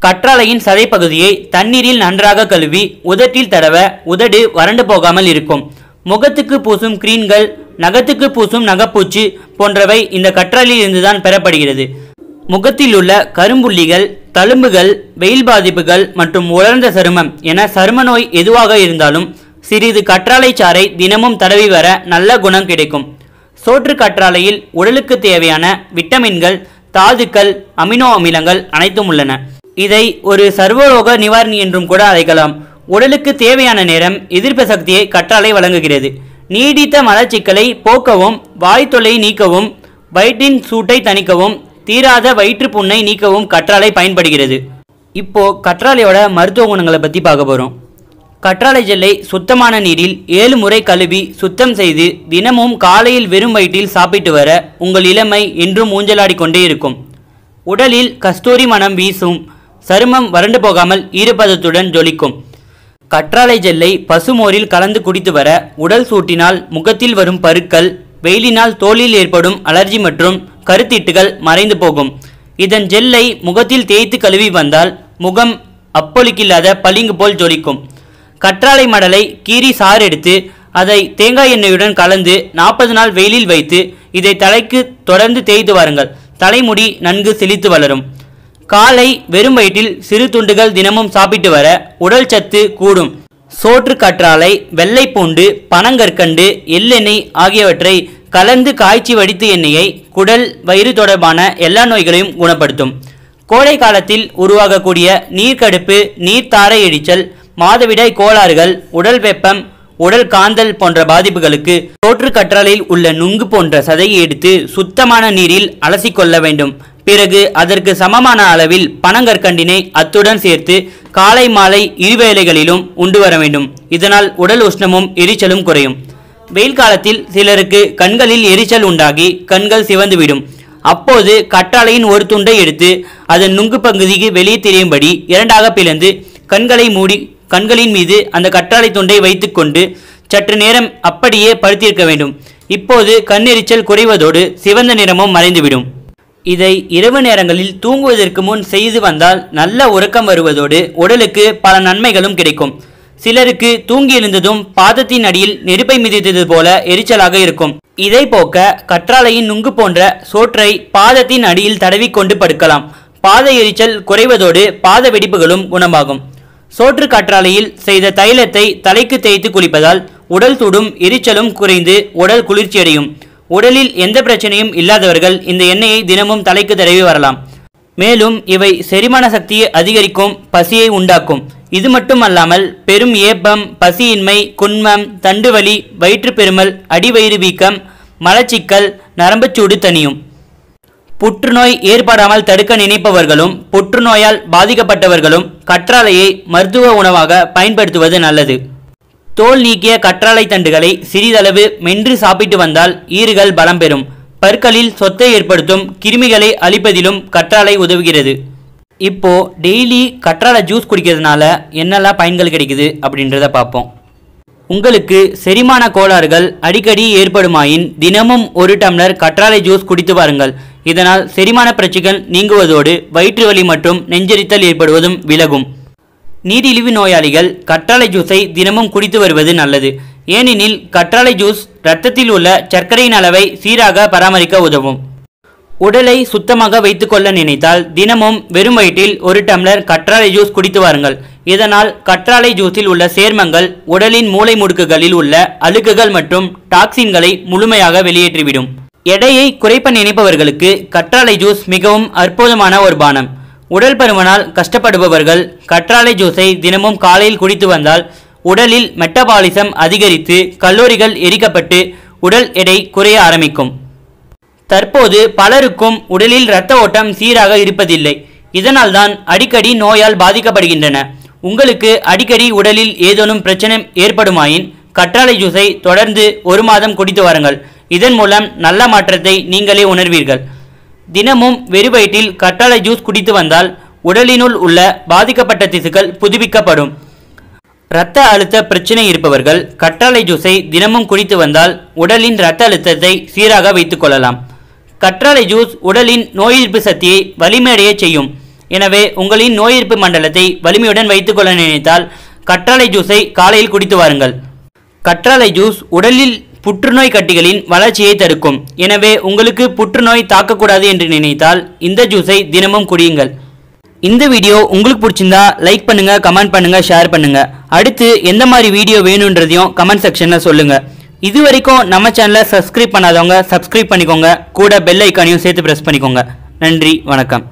கற்றாழையின் சதைப்பகுதியை தண்ணீரில் நன்றாக கழுவி உதட்டில் தடவ உதடு வறண்டு போகாமல் இருக்கும் முகத்துக்கு பூசும் கிரீன்கள் நகத்துக்கு பூசும் நகைப்பூச்சு போன்றவை இந்த கற்றாழையில் இருந்துதான் பெறப்படுகிறது முகத்தில் உள்ள கரும்புள்ளிகள் தழும்புகள் வெயில் பாதிப்புகள் மற்றும் உலர்ந்த சருமம் என சரும நோய் எதுவாக இருந்தாலும் சிறிது கற்றாழை சாறை தினமும் தடவி வர நல்ல குணம் கிடைக்கும் சோற்று கற்றாழையில் உடலுக்கு தேவையான விட்டமின்கள் தாதுக்கள் அமினோ அமிலங்கள் அனைத்தும் உள்ளன இதை ஒரு சர்வரோக நிவாரணி என்றும் கூட அழைக்கலாம் உடலுக்கு தேவையான நேரம் எதிர்ப்பு சக்தியை கற்றாழை வழங்குகிறது நீடித்த மலச்சிக்கலை போக்கவும் வாய் தொல்லை நீக்கவும் வயிற்றின் சூட்டை தணிக்கவும் தீராத வயிற்றுப் புண்ணை நீக்கவும் கற்றாழை பயன்படுகிறது இப்போ கற்றாழையோட மருத்துவ குணங்களை பற்றி பார்க்க போகிறோம் கற்றாழை ஜெல்லை சுத்தமான நீரில் ஏழு முறை கழுவி சுத்தம் செய்து தினமும் காலையில் வெறும் வயிற்றில் சாப்பிட்டு வர உங்கள் இளமை என்றும் ஊஞ்சலாடி கொண்டே இருக்கும் உடலில் கஸ்தூரி மனம் வீசும் சருமம் வறண்டு போகாமல் ஈரப்பதத்துடன் ஜொலிக்கும் கற்றாழை ஜெல்லை பசுமோரில் கலந்து குடித்து வர உடல் சூட்டினால் முகத்தில் வரும் பருக்கள் வெயிலினால் தோலில் ஏற்படும் அலர்ஜி மற்றும் கருத்திட்டுகள் மறைந்து போகும் இதன் ஜெல்லை முகத்தில் தேய்த்து கழுவி வந்தால் முகம் அப்பொலிக்கில்லாத பளிங்கு போல் ஜொலிக்கும் கற்றாழை மடலை கீறி சாறு எடுத்து அதை தேங்காய் எண்ணெயுடன் கலந்து நாற்பது நாள் வெயிலில் வைத்து இதை தலைக்கு தொடர்ந்து தேய்த்து வாருங்கள் தலைமுடி நன்கு செழித்து வளரும் காலை வெறும் வயிற்றில் சிறு துண்டுகள் தினமும் சாப்பிட்டு வர உடல் சத்து கூடும் சோற்று கற்றாழை வெள்ளை பூண்டு பனங்கற்கண்டு எள்ளெண்ணெய் ஆகியவற்றை கலந்து காய்ச்சி வடித்த எண்ணெயை குடல் வயிறு தொடர்பான எல்லா நோய்களையும் குணப்படுத்தும் கோடை காலத்தில் உருவாகக்கூடிய நீர்க்கடுப்பு நீர்த்தாரை எரிச்சல் மாதவிடாய் கோளாறுகள் உடல் வெப்பம் உடல் காந்தல் போன்ற பாதிப்புகளுக்கு சோற்று கற்றாழையில் உள்ள நுங்கு போன்ற சதையை எடுத்து சுத்தமான நீரில் அலசிக்கொள்ள வேண்டும் பிறகு அதற்கு சமமான அளவில் பனங்கற்கண்டினை அத்துடன் சேர்த்து காலை மாலை இருவேளைகளிலும் உண்டு வர வேண்டும் இதனால் உடல் உஷ்ணமும் எரிச்சலும் குறையும் வெயில் காலத்தில் சிலருக்கு கண்களில் எரிச்சல் உண்டாகி கண்கள் சிவந்துவிடும் அப்போது கற்றாழையின் ஒரு துண்டை எடுத்து அதன் நுங்கு பகுதிக்கு வெளியே தெரியும்படி இரண்டாக பிளந்து கண்களை மூடி கண்களின் மீது அந்த கற்றாழை துண்டை வைத்துக்கொண்டு சற்று நேரம் அப்படியே படுத்திருக்க வேண்டும் இப்போது கண்ணெரிச்சல் குறைவதோடு சிவந்த நிறமும் மறைந்துவிடும் இதை இரவு நேரங்களில் தூங்குவதற்கு முன் செய்து வந்தால் நல்ல உறக்கம் வருவதோடு உடலுக்கு பல நன்மைகளும் கிடைக்கும் சிலருக்கு தூங்கி எழுந்ததும் பாதத்தின் அடியில் நெருப்பை மிதித்தது போல எரிச்சலாக இருக்கும் இதை போக்க கற்றாழையின் நுங்கு போன்ற சோற்றை பாதத்தின் அடியில் தடவிக்கொண்டு படுக்கலாம் பாத எரிச்சல் குறைவதோடு பாத வெடிப்புகளும் குணமாகும் சோற்று கற்றாழையில் செய்த தைலத்தை தலைக்கு தேய்த்து குளிப்பதால் உடல் சூடும் எரிச்சலும் குறைந்து உடல் குளிர்ச்சியடையும் உடலில் எந்த பிரச்சனையும் இல்லாதவர்கள் இந்த எண்ணெயை தினமும் தலைக்கு தடவி வரலாம் மேலும் இவை செரிமான சக்தியை அதிகரிக்கும் பசியை உண்டாக்கும் இது மட்டுமல்லாமல் பெரும் ஏப்பம் பசியின்மை குன்மம் தண்டுவலி வயிற்றுப்பெருமல் அடிவயிறு வீக்கம் மலச்சிக்கல் நரம்புச்சூடு தணியும் புற்றுநோய் ஏற்படாமல் தடுக்க நினைப்பவர்களும் புற்றுநோயால் பாதிக்கப்பட்டவர்களும் கற்றாழையை மருத்துவ உணவாக பயன்படுத்துவது நல்லது தோல் நீக்கிய கற்றாழை தண்டுகளை சிறிதளவு மென்று சாப்பிட்டு வந்தால் ஈறுகள் பலம் பெறும் பற்களில் சொத்தை ஏற்படுத்தும் கிருமிகளை அழிப்பதிலும் கற்றாழை உதவுகிறது இப்போ டெய்லி கற்றாழை ஜூஸ் குடிக்கிறதுனால என்னெல்லாம் பயன்கள் கிடைக்குது அப்படின்றத பார்ப்போம் உங்களுக்கு செரிமான கோளாறுகள் அடிக்கடி ஏற்படுமாயின் தினமும் ஒரு டம்ளர் கற்றாழை ஜூஸ் குடித்து வாருங்கள் இதனால் செரிமான பிரச்சனைகள் நீங்குவதோடு வயிற்று வலி மற்றும் நெஞ்செரித்தல் ஏற்படுவதும் விலகும் நீரிழிவு நோயாளிகள் கற்றாழை ஜூஸை தினமும் குடித்து வருவது நல்லது ஏனெனில் கற்றாழை ஜூஸ் இரத்தத்தில் உள்ள சர்க்கரையின் அளவை சீராக பராமரிக்க உதவும் உடலை சுத்தமாக வைத்துக்கொள்ள நினைத்தால் தினமும் வெறும் வயிற்றில் ஒரு டம்ளர் கற்றாழை ஜூஸ் குடித்து வாருங்கள் இதனால் கற்றாழை ஜூஸில் உள்ள சேர்மங்கள் உடலின் மூளை முடுக்குகளில் உள்ள அழுக்குகள் மற்றும் டாக்சின்களை முழுமையாக வெளியேற்றிவிடும் எடையை குறைப்ப நினைப்பவர்களுக்கு கற்றாழை ஜூஸ் மிகவும் அற்புதமான ஒரு பானம் உடல் பருமனால் கஷ்டப்படுபவர்கள் கற்றாழை ஜூஸை தினமும் காலையில் குடித்து வந்தால் உடலில் மெட்டபாலிசம் அதிகரித்து கல்லூரிகள் எரிக்கப்பட்டு உடல் எடை குறைய ஆரம்பிக்கும் தற்போது பலருக்கும் உடலில் இரத்த ஓட்டம் சீராக இருப்பதில்லை இதனால்தான் அடிக்கடி நோயால் பாதிக்கப்படுகின்றன உங்களுக்கு அடிக்கடி உடலில் ஏதேனும் பிரச்சனை ஏற்படுமாயின் கற்றாழை ஜூஸை தொடர்ந்து ஒரு மாதம் குடித்து வாருங்கள் இதன் மூலம் நல்ல மாற்றத்தை நீங்களே உணர்வீர்கள் தினமும் வெறும் வயிற்றில் கற்றாழை ஜூஸ் குடித்து வந்தால் உடலினுள் உள்ள பாதிக்கப்பட்ட திசுக்கள் புதுப்பிக்கப்படும் இரத்த அழுத்த பிரச்சனை இருப்பவர்கள் கற்றாழை ஜூஸை தினமும் குடித்து வந்தால் உடலின் இரத்த அழுத்தத்தை சீராக வைத்துக் கொள்ளலாம் கற்றாழை ஜூஸ் உடலின் நோய் எதிர்ப்பு சக்தியை வலிமையடைய செய்யும் எனவே உங்களின் நோய் எதிர்ப்பு மண்டலத்தை வலிமையுடன் வைத்துக்கொள்ள நினைத்தால் கற்றாழை ஜூஸை காலையில் குடித்து வாருங்கள் கற்றாழை ஜூஸ் உடலில் புற்றுநோய் கட்டிகளின் வளர்ச்சியை தடுக்கும் எனவே உங்களுக்கு புற்றுநோய் தாக்கக்கூடாது என்று நினைத்தால் இந்த ஜூஸை தினமும் குடியுங்கள் இந்த வீடியோ உங்களுக்கு பிடிச்சிருந்தா லைக் பண்ணுங்க கமெண்ட் பண்ணுங்க ஷேர் பண்ணுங்க அடுத்து எந்த மாதிரி வீடியோ வேணுன்றதையும் கமெண்ட் செக்ஷன்ல சொல்லுங்க இது வரைக்கும் நம்ம சேனலை சப்ஸ்கிரைப் பண்ணாதவங்க சப்ஸ்கிரைப் பண்ணிக்கோங்க கூட பெல் ஐக்கானையும் சேர்த்து ப்ரெஸ் பண்ணிக்கோங்க நன்றி வணக்கம்